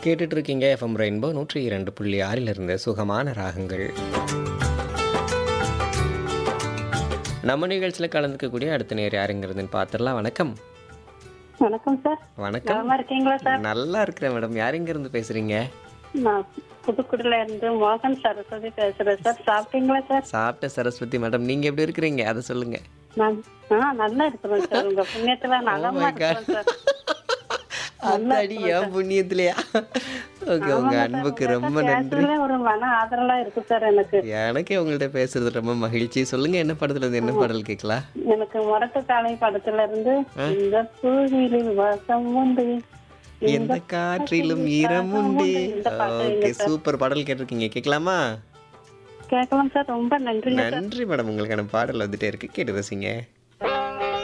கேட்டுட்டு இருக்கீங்க FM rainbow நூற்றி இரண்டு புள்ளி ஆறிலிருந்து சுகமான ராகங்கள் நம்ம நிகழ்ச்சியில் கலந்துக்கக்கூடிய அடுத்த நேர் யாருங்கிறதுன்னு பார்த்துடலாம் வணக்கம் வணக்கம் சார் வணக்கம் நலமா இருக்கீங்களா சார் நல்லா இருக்கிறேன் மேடம் யாருங்க இருந்து பேசுறீங்க நான் புதுக்குடில இருந்து மோகன் சரஸ்வதி பேசுறேன் சார் சாப்பிட்டீங்களா சார் சாப்பிட்ட சரஸ்வதி மேடம் நீங்க எப்படி இருக்கிறீங்க அதை சொல்லுங்க நான் ஆ நல்லா இருக்கிறேன் சார் உங்க புண்ணியத்துல நலமா இருக்கிறேன் சார் அத்தாடி என் புண்ணியத்திலையா ஓகே உங்க அன்புக்கு ரொம்ப நன்றி பேசுறதுல ஒரு மன ஆதரலா இருக்கு சார் எனக்கு எனக்கே உங்கள்ட்ட பேசுறது ரொம்ப மகிழ்ச்சி சொல்லுங்க என்ன படத்துல இருந்து என்ன பாடல் கேட்கலாம் எனக்கு முரட்டு காலை படத்துல இருந்து இந்த பூவிலில் வாசம் உண்டு எந்த காற்றிலும் ஈரம் உண்டு ஓகே சூப்பர் பாடல் கேட்டிருக்கீங்க கேட்கலாமா கேட்கலாம் சார் ரொம்ப நன்றி நன்றி மேடம் உங்களுக்கான பாடல் வந்துட்டே இருக்கு கேட்டு ரசிங்க